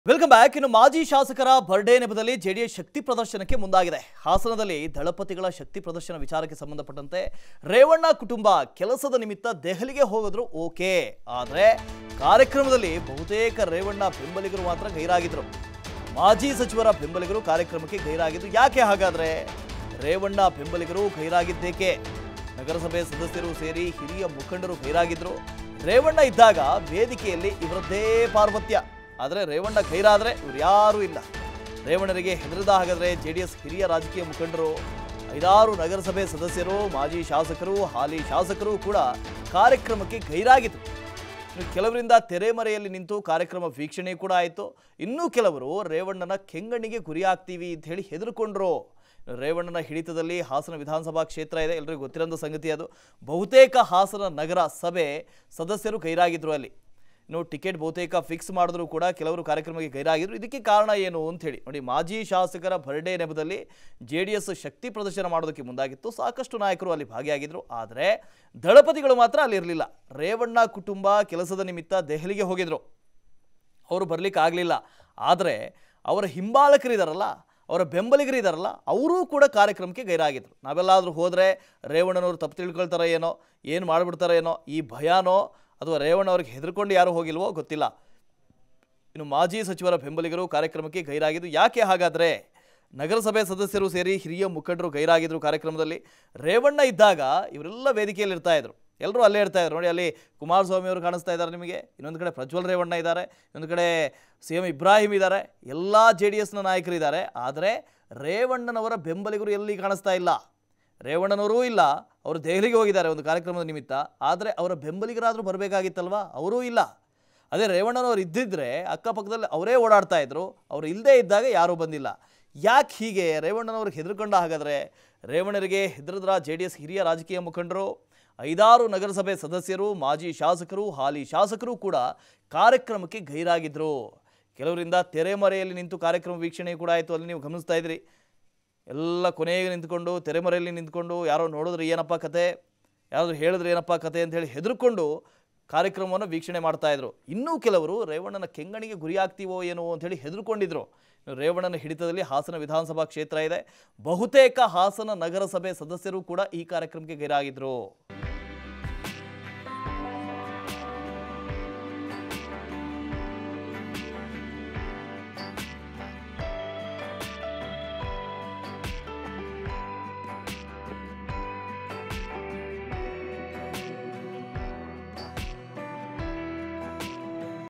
welcome back ಇನ್ನು ಮಾಜಿ ಶಾಸಕರ ಬರ್ಡೇ ನೆಪದಲ್ಲಿ ಜೆಡಿಎಸ್ ಶಕ್ತಿ ಪ್ರದರ್ಶನಕ್ಕೆ ಮುಂದಾಗಿದೆ ಹಾಸನದಲ್ಲಿ ದಳಪತಿಗಳ ಶಕ್ತಿ ಪ್ರದರ್ಶನ ವಿಚಾರಕ್ಕೆ ಸಂಬಂಧಪಟ್ಟಂತೆ ರೇವಣ್ಣ ಕುಟುಂಬ ಕೆಲಸದ ನಿಮಿತ್ತ ದೆಹಲಿಗೆ ಹೋಗಿದ್ರು ಓಕೆ ಆದರೆ ಕಾರ್ಯಕ್ರಮದಲ್ಲಿ ಬಹುತೇಕ ರೇವಣ್ಣ ಬೆಂಬಲಿಗರು ಮಾತ್ರ ಗೈರಾಗಿದ್ರು ಮಾಜಿ ಸಚಿವರ ಬೆಂಬಲಿಗರು ಕಾರ್ಯಕ್ರಮಕ್ಕೆ ಗೈರಾಗಿದ್ರು ಯಾಕೆ ಹಾಗಾದ್ರೆ ರೇವಣ್ಣ ಬೆಂಬಲಿಗರು ಗೈರಾಗಿದ್ದೇಕೆ ನಗರಸಭೆ ಸದಸ್ಯರು ಸೇರಿ ಹಿರಿಯ ಮುಖಂಡರು ಗೈರಾಗಿದ್ರು ರೇವಣ್ಣ ಇದ್ದಾಗ ವೇದಿಕೆಯಲ್ಲಿ ಇವರದ್ದೇ ಪಾರ್ವತ್ಯ ಆದರೆ ರೇವಣ್ಣ ಗೈರಾದ್ರೆ ಇವ್ರು ಯಾರೂ ಇಲ್ಲ ರೇವಣ್ಣರಿಗೆ ಹೆದರದ ಹಾಗಾದ್ರೆ ಜೆ ಡಿ ಎಸ್ ಹಿರಿಯ ರಾಜಕೀಯ ಮುಖಂಡರು ಐದಾರು ನಗರಸಭೆ ಸದಸ್ಯರು ಮಾಜಿ ಶಾಸಕರು ಹಾಲಿ ಶಾಸಕರು ಕೂಡ ಕಾರ್ಯಕ್ರಮಕ್ಕೆ ಗೈರಾಗಿದ್ರು ಇನ್ನು ಕೆಲವರಿಂದ ತೆರೆಮರೆಯಲ್ಲಿ ನಿಂತು ಕಾರ್ಯಕ್ರಮ ವೀಕ್ಷಣೆ ಕೂಡ ಆಯಿತು ಇನ್ನೂ ಕೆಲವರು ರೇವಣ್ಣನ ಕೆಂಗಣ್ಣಿಗೆ ಗುರಿಯಾಗ್ತೀವಿ ಅಂತ ಹೇಳಿ ಹೆದರ್ಕೊಂಡ್ರು ಇನ್ನು ರೇವಣ್ಣನ ಹಿಡಿತದಲ್ಲಿ ಹಾಸನ ವಿಧಾನಸಭಾ ಕ್ಷೇತ್ರ ಇದೆ ಎಲ್ರಿಗೂ ಗೊತ್ತಿರೋಂಥ ಸಂಗತಿ ಅದು ಬಹುತೇಕ ಹಾಸನ ನಗರ ಸಭೆ ಸದಸ್ಯರು ಗೈರಾಗಿದ್ರು ಅಲ್ಲಿ ಇನ್ನು ಟಿಕೆಟ್ ಬಹುತೇಕ ಫಿಕ್ಸ್ ಮಾಡಿದ್ರು ಕೂಡ ಕೆಲವರು ಕಾರ್ಯಕ್ರಮಕ್ಕೆ ಗೈರಾಗಿದ್ರು ಇದಕ್ಕೆ ಕಾರಣ ಏನು ಅಂತ ಹೇಳಿ ನೋಡಿ ಮಾಜಿ ಶಾಸಕರ ಬರ್ಡೇ ನೆಪದಲ್ಲಿ ಜೆ ಡಿ ಎಸ್ ಶಕ್ತಿ ಪ್ರದರ್ಶನ ಮಾಡೋದಕ್ಕೆ ಮುಂದಾಗಿತ್ತು ಸಾಕಷ್ಟು ನಾಯಕರು ಅಲ್ಲಿ ಭಾಗಿಯಾಗಿದ್ರು ಆದರೆ ದಳಪತಿಗಳು ಮಾತ್ರ ಅಲ್ಲಿ ಇರಲಿಲ್ಲ ರೇವಣ್ಣ ಕುಟುಂಬ ಕೆಲಸದ ನಿಮಿತ್ತ ದೆಹಲಿಗೆ ಹೋಗಿದ್ರು ಅವರು ಬರ್ಲಿಕ್ಕೆ ಆಗಲಿಲ್ಲ ಆದರೆ ಅವರ ಹಿಂಬಾಲಕರಿದಾರಲ್ಲ ಅವರ ಬೆಂಬಲಿಗರಿದಾರಲ್ಲ ಅವರೂ ಕೂಡ ಕಾರ್ಯಕ್ರಮಕ್ಕೆ ಗೈರಾಗಿದ್ರು ನಾವೆಲ್ಲಾದರೂ ಹೋದರೆ ರೇವಣ್ಣನವರು ತಪ್ಪು ತಿಳ್ಕೊಳ್ತಾರೋ ಏನೋ ಏನು ಮಾಡಿಬಿಡ್ತಾರೋ ಏನೋ ಈ ಭಯನೋ ಅಥವಾ ರೇವಣ್ಣ ಅವ್ರಿಗೆ ಹೆದರ್ಕೊಂಡು ಯಾರು ಹೋಗಿಲ್ವೋ ಗೊತ್ತಿಲ್ಲ ಇನ್ನು ಮಾಜಿ ಸಚಿವರ ಬೆಂಬಲಿಗರು ಕಾರ್ಯಕ್ರಮಕ್ಕೆ ಗೈರಾಗಿದ್ದು ಯಾಕೆ ಹಾಗಾದರೆ ನಗರಸಭೆ ಸದಸ್ಯರು ಸೇರಿ ಹಿರಿಯ ಮುಖಂಡರು ಗೈರಾಗಿದ್ರು ಕಾರ್ಯಕ್ರಮದಲ್ಲಿ ರೇವಣ್ಣ ಇದ್ದಾಗ ಇವರೆಲ್ಲ ವೇದಿಕೆಯಲ್ಲಿ ಇರ್ತಾ ಇದ್ರು ಎಲ್ಲರೂ ಅಲ್ಲೇ ಇರ್ತಾ ಇದ್ರು ನೋಡಿ ಅಲ್ಲಿ ಕುಮಾರಸ್ವಾಮಿ ಅವರು ಕಾಣಿಸ್ತಾ ಇದ್ದಾರೆ ನಿಮಗೆ ಇನ್ನೊಂದು ಕಡೆ ಪ್ರಜ್ವಲ್ ರೇವಣ್ಣ ಇದ್ದಾರೆ ಇನ್ನೊಂದು ಕಡೆ ಸಿ ಎಂ ಇಬ್ರಾಹಿಂ ಇದ್ದಾರೆ ಎಲ್ಲ ಜೆ ಡಿ ಎಸ್ನ ನಾಯಕರಿದ್ದಾರೆ ಆದರೆ ರೇವಣ್ಣನವರ ಬೆಂಬಲಿಗರು ಎಲ್ಲಿ ಕಾಣಿಸ್ತಾ ಇಲ್ಲ ರೇವಣ್ಣನವರೂ ಇಲ್ಲ ಅವರು ದೆಹಲಿಗೆ ಹೋಗಿದ್ದಾರೆ ಒಂದು ಕಾರ್ಯಕ್ರಮದ ನಿಮಿತ್ತ ಆದರೆ ಅವರ ಬೆಂಬಲಿಗರಾದರೂ ಬರಬೇಕಾಗಿತ್ತಲ್ವಾ ಅವರೂ ಇಲ್ಲ ಅದೇ ರೇವಣ್ಣನವ್ರು ಇದ್ದಿದ್ರೆ ಅಕ್ಕಪಕ್ಕದಲ್ಲಿ ಅವರೇ ಓಡಾಡ್ತಾ ಇದ್ರು ಅವ್ರು ಇಲ್ಲದೇ ಇದ್ದಾಗ ಯಾರೂ ಬಂದಿಲ್ಲ ಯಾಕೆ ಹೀಗೆ ರೇವಣ್ಣನವ್ರಿಗೆ ಹೆದರ್ಕೊಂಡ ಹಾಗಾದರೆ ರೇವಣ್ಣರಿಗೆ ಹೆದರಿದ್ರ ಜೆ ಡಿ ಎಸ್ ಹಿರಿಯ ರಾಜಕೀಯ ಮುಖಂಡರು ಐದಾರು ನಗರಸಭೆ ಸದಸ್ಯರು ಮಾಜಿ ಶಾಸಕರು ಹಾಲಿ ಶಾಸಕರು ಕೂಡ ಕಾರ್ಯಕ್ರಮಕ್ಕೆ ಗೈರಾಗಿದ್ದರು ಕೆಲವರಿಂದ ತೆರೆಮರೆಯಲ್ಲಿ ನಿಂತು ಕಾರ್ಯಕ್ರಮ ವೀಕ್ಷಣೆ ಕೂಡ ಆಯಿತು ಅಲ್ಲಿ ನೀವು ಗಮನಿಸ್ತಾ ಇದ್ರಿ ಎಲ್ಲ ಕೊನೆಗೆ ನಿಂತ್ಕೊಂಡು ತೆರೆಮರೆಯಲ್ಲಿ ನಿಂತ್ಕೊಂಡು ಯಾರೋ ನೋಡಿದ್ರೆ ಏನಪ್ಪ ಕತೆ ಯಾರಾದರೂ ಹೇಳಿದ್ರೆ ಏನಪ್ಪ ಕತೆ ಅಂತ ಹೇಳಿ ಹೆದರ್ಕೊಂಡು ಕಾರ್ಯಕ್ರಮವನ್ನು ವೀಕ್ಷಣೆ ಮಾಡ್ತಾ ಇದ್ರು ಇನ್ನೂ ಕೆಲವರು ರೇವಣ್ಣನ ಕೆಂಗಣಿಗೆ ಗುರಿಯಾಗ್ತೀವೋ ಏನೋ ಅಂತ ಹೇಳಿ ಹೆದರ್ಕೊಂಡಿದ್ರು ಇನ್ನು ರೇವಣ್ಣನ ಹಿಡಿತದಲ್ಲಿ ಹಾಸನ ವಿಧಾನಸಭಾ ಕ್ಷೇತ್ರ ಇದೆ ಬಹುತೇಕ ಹಾಸನ ನಗರಸಭೆ ಸದಸ್ಯರು ಕೂಡ ಈ ಕಾರ್ಯಕ್ರಮಕ್ಕೆ ಗೈರಾಗಿದ್ರು